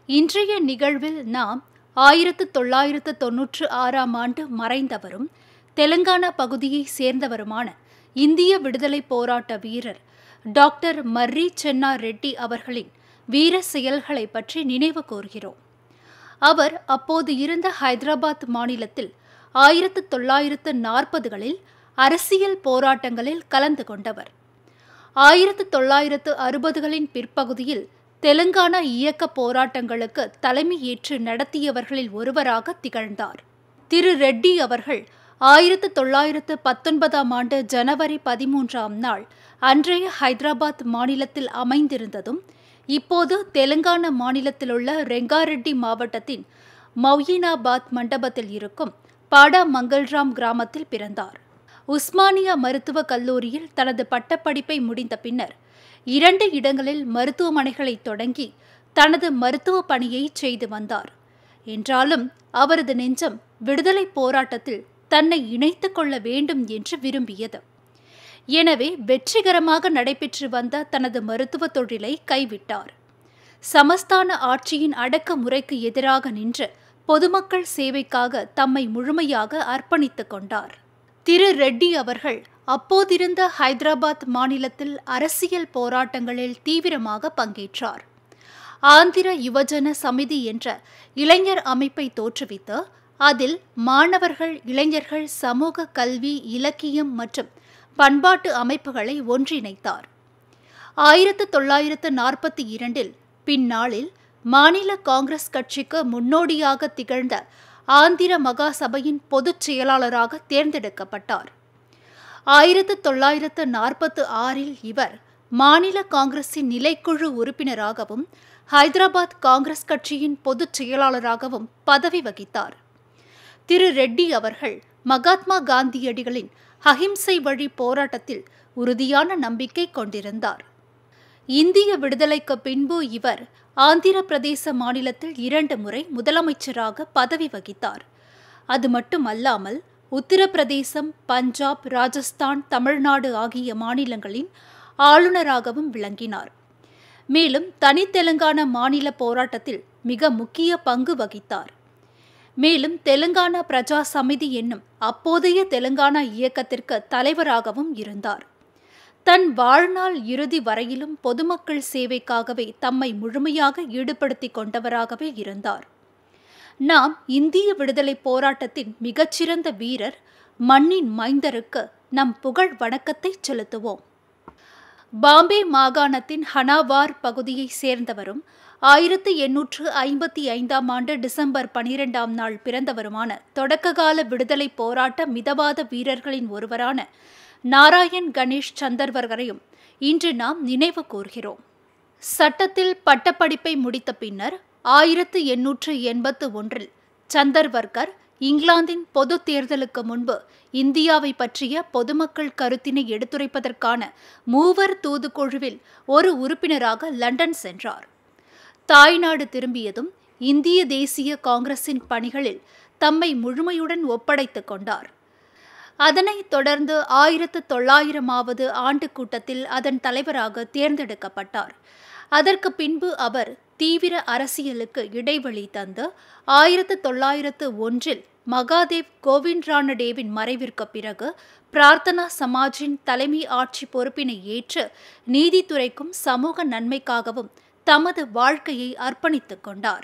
இன்றைய நிகழ்வில் நாம் ஆயிரத்து தொள்ளாயிரத்து தொன்னூற்று ஆறாம் ஆண்டு மறைந்தவரும் தெலுங்கானா பகுதியை சேர்ந்தவருமான இந்திய விடுதலை போராட்ட வீரர் டாக்டர் மர்ரி சென்னா ரெட்டி அவர்களின் வீர செயல்களை பற்றி நினைவு கூர்கிறோம் அவர் அப்போது இருந்த ஹைதராபாத் மாநிலத்தில் ஆயிரத்து தொள்ளாயிரத்து நாற்பதுகளில் அரசியல் போராட்டங்களில் கலந்து கொண்டவர் ஆயிரத்து தொள்ளாயிரத்து அறுபதுகளின் பிற்பகுதியில் தெலுங்கானா இயக்க போராட்டங்களுக்கு தலைமையேற்று நடத்தியவர்களில் ஒருவராக திகழ்ந்தார் திரு ரெட்டி அவர்கள் ஆயிரத்து தொள்ளாயிரத்து பத்தொன்பதாம் ஆண்டு ஜனவரி பதிமூன்றாம் நாள் அன்றைய ஹைதராபாத் மாநிலத்தில் அமைந்திருந்ததும் இப்போது தெலுங்கானா மாநிலத்திலுள்ள ரெங்காரெட்டி மாவட்டத்தின் மௌயினாபாத் மண்டபத்தில் இருக்கும் பாடா மங்கல்ராம் கிராமத்தில் பிறந்தார் உஸ்மானியா மருத்துவக் கல்லூரியில் தனது பட்டப்படிப்பை முடிந்த பின்னர் இரண்டு இடங்களில் மருத்துவமனைகளை தொடங்கி தனது மருத்துவ பணியை செய்து வந்தார் என்றாலும் அவரது நெஞ்சம் விடுதலை போராட்டத்தில் தன்னை இணைத்துக் கொள்ள வேண்டும் என்று விரும்பியது எனவே வெற்றிகரமாக நடைபெற்று வந்த தனது மருத்துவ தொழிலை கைவிட்டார் சமஸ்தான ஆட்சியின் அடக்குமுறைக்கு எதிராக நின்று பொதுமக்கள் சேவைக்காக தம்மை முழுமையாக அர்ப்பணித்துக் கொண்டார் திரு ரெட்டி அவர்கள் அப்போதிருந்த ஹைதராபாத் மாநிலத்தில் அரசியல் போராட்டங்களில் தீவிரமாக பங்கேற்றார் ஆந்திர யுவஜன சமிதி என்ற இளைஞர் அமைப்பை தோற்றுவித்து அதில் மாணவர்கள் இளைஞர்கள் சமூக கல்வி இலக்கியம் மற்றும் பண்பாட்டு அமைப்புகளை ஒன்றிணைத்தார் ஆயிரத்து தொள்ளாயிரத்து நாற்பத்தி இரண்டில் பின்னாளில் மாநில காங்கிரஸ் கட்சிக்கு முன்னோடியாக திகழ்ந்த ஆந்திர மகாசபையின் பொதுச் செயலாளராக தேர்ந்தெடுக்கப்பட்டார் ஆயிரத்து தொள்ளாயிரத்து நாற்பத்து ஆறில் இவர் மாநில காங்கிரசின் நிலைக்குழு உறுப்பினராகவும் ஹைதராபாத் காங்கிரஸ் கட்சியின் பொதுச் செயலாளராகவும் பதவி வகித்தார் திரு ரெட்டி அவர்கள் மகாத்மா காந்தியடிகளின் அஹிம்சை வழி போராட்டத்தில் உறுதியான நம்பிக்கை கொண்டிருந்தார் இந்திய விடுதலைக்கு பின்பு இவர் ஆந்திர பிரதேச மாநிலத்தில் இரண்டு முறை முதலமைச்சராக பதவி வகித்தார் அது மட்டுமல்லாமல் உத்தரப்பிரதேசம் பஞ்சாப் ராஜஸ்தான் தமிழ்நாடு ஆகிய மாநிலங்களின் ஆளுநராகவும் விளங்கினார் மேலும் தனி தெலுங்கானா மாநில போராட்டத்தில் மிக முக்கிய பங்கு வகித்தார் மேலும் தெலுங்கானா பிரஜா சமிதி என்னும் அப்போதைய தெலுங்கானா இயக்கத்திற்கு தலைவராகவும் இருந்தார் தன் வாழ்நாள் இறுதி வரையிலும் பொதுமக்கள் சேவைக்காகவே தம்மை முழுமையாக ஈடுபடுத்திக் கொண்டவராகவே இருந்தார் நாம் இந்திய விடுதலை போராட்டத்தின் மிகச்சிறந்த வீரர் மண்ணின் மைந்தருக்கு நம் புகழ் வணக்கத்தை செலுத்துவோம் பாம்பே மாகாணத்தின் ஹனாவார் பகுதியை சேர்ந்தவரும் ஆயிரத்தி எண்ணூற்று ஐம்பத்தி ஐந்தாம் ஆண்டு டிசம்பர் பனிரெண்டாம் நாள் பிறந்தவருமான தொடக்ககால விடுதலை போராட்ட மிதவாத வீரர்களின் ஒருவரான நாராயண் கணேஷ் சந்தர்வர்களையும் இன்று நாம் நினைவு கூர்கிறோம் சட்டத்தில் பட்டப்படிப்பை முடித்த பின்னர் ஆயிரத்து எண்ணூற்று எண்பத்து ஒன்றில் சந்தர்வர்கர் இங்கிலாந்தின் பொது தேர்தலுக்கு முன்பு இந்தியாவை பற்றிய பொதுமக்கள் கருத்தினை எடுத்துரைப்பதற்கான மூவர் தூதுக்குழுவில் ஒரு உறுப்பினராக லண்டன் சென்றார் தாய்நாடு திரும்பியதும் இந்திய தேசிய காங்கிரசின் பணிகளில் தம்மை முழுமையுடன் ஒப்படைத்துக் கொண்டார் அதனைத் தொடர்ந்து ஆயிரத்து தொள்ளாயிரமாவது ஆண்டு கூட்டத்தில் அதன் தலைவராக தேர்ந்தெடுக்கப்பட்டார் அதற்கு பின்பு அவர் தீவிர அரசியலுக்கு இடைவெளி தந்து ஆயிரத்து தொள்ளாயிரத்து ஒன்றில் மகாதேவ் கோவிந்த்ரானடேவின் மறைவிற்கு பிறகு பிரார்த்தனா சமாஜின் தலைமை ஆட்சி பொறுப்பினை ஏற்று நீதித்துறைக்கும் சமூக நன்மைக்காகவும் தமது வாழ்க்கையை அர்ப்பணித்துக் கொண்டார்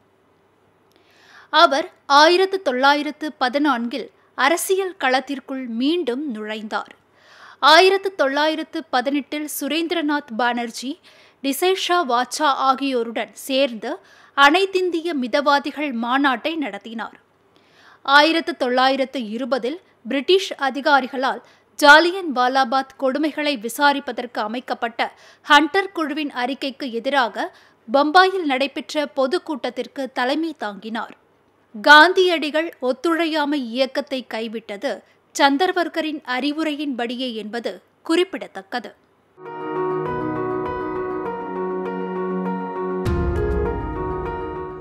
அவர் ஆயிரத்து தொள்ளாயிரத்து பதினான்கில் அரசியல் களத்திற்குள் மீண்டும் நுழைந்தார் ஆயிரத்து தொள்ளாயிரத்து பதினெட்டில் சுரேந்திரநாத் பானர்ஜி டிசைஷா வாச்சா ஆகியோருடன் சேர்ந்து அனைத்திந்திய மிதவாதிகள் மாநாட்டை நடத்தினார் ஆயிரத்து தொள்ளாயிரத்து இருபதில் பிரிட்டிஷ் அதிகாரிகளால் ஜாலியன் வாலாபாத் கொடுமைகளை விசாரிப்பதற்கு அமைக்கப்பட்ட ஹண்டர் குழுவின் அறிக்கைக்கு எதிராக பம்பாயில் நடைபெற்ற பொதுக்கூட்டத்திற்கு தலைமை தாங்கினார் காந்தியடிகள் ஒத்துழையாமை இயக்கத்தை கைவிட்டது சந்தர்வர்கரின் அறிவுரையின்படியே என்பது குறிப்பிடத்தக்கது